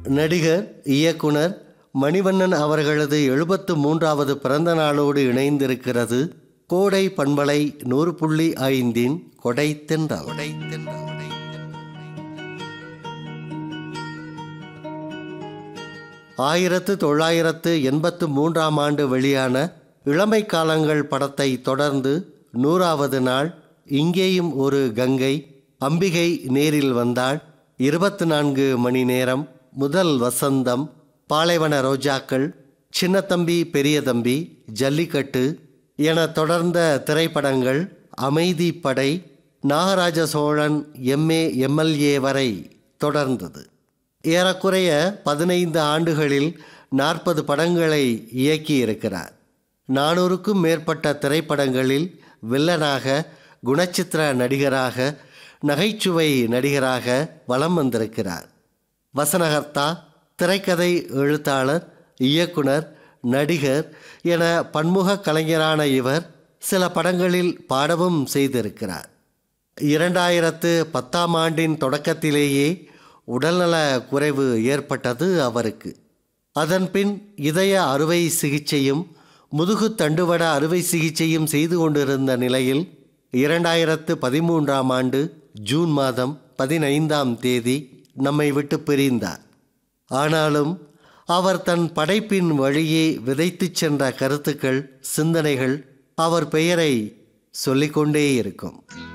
நடிகர் இயக்குனர் மணிவண்ணன் அவர்களது எழுபத்து மூன்றாவது பிறந்த நாளோடு இணைந்திருக்கிறது கோடை பண்பலை நூறு புள்ளி ஐந்தின் கொடை தென்றல் ஆயிரத்து தொள்ளாயிரத்து எண்பத்து மூன்றாம் ஆண்டு வெளியான இளமை காலங்கள் படத்தை தொடர்ந்து நூறாவது நாள் இங்கேயும் ஒரு கங்கை அம்பிகை நேரில் வந்தாள் இருபத்து நான்கு மணி நேரம் முதல் வசந்தம் பாலைவன ரோஜாக்கள் சின்னத்தம்பி பெரியதம்பி ஜல்லிக்கட்டு என தொடர்ந்த திரைப்படங்கள் அமைதி படை நாகராஜ சோழன் எம்ஏ எம்எல்ஏ வரை தொடர்ந்தது ஏறக்குறைய பதினைந்து ஆண்டுகளில் நாற்பது படங்களை இயக்கியிருக்கிறார் நானூறுக்கும் மேற்பட்ட திரைப்படங்களில் வில்லனாக குணச்சித்திர நடிகராக நகைச்சுவை நடிகராக வலம் வந்திருக்கிறார் வசனகர்த்தா திரைக்கதை எழுத்தாளர் இயக்குனர் நடிகர் என பன்முக கலைஞரான இவர் சில படங்களில் பாடவும் செய்திருக்கிறார் இரண்டாயிரத்து பத்தாம் ஆண்டின் தொடக்கத்திலேயே உடல்நல குறைவு ஏற்பட்டது அவருக்கு அதன்பின் இதய அறுவை சிகிச்சையும் முதுகு தண்டுவட அறுவை சிகிச்சையும் செய்து கொண்டிருந்த நிலையில் இரண்டாயிரத்து பதிமூன்றாம் ஆண்டு ஜூன் மாதம் பதினைந்தாம் தேதி நம்மை விட்டு பிரிந்தார் ஆனாலும் அவர் தன் படைப்பின் வழியே விதைத்துச் சென்ற கருத்துக்கள் சிந்தனைகள் அவர் பெயரை சொல்லிக்கொண்டே இருக்கும்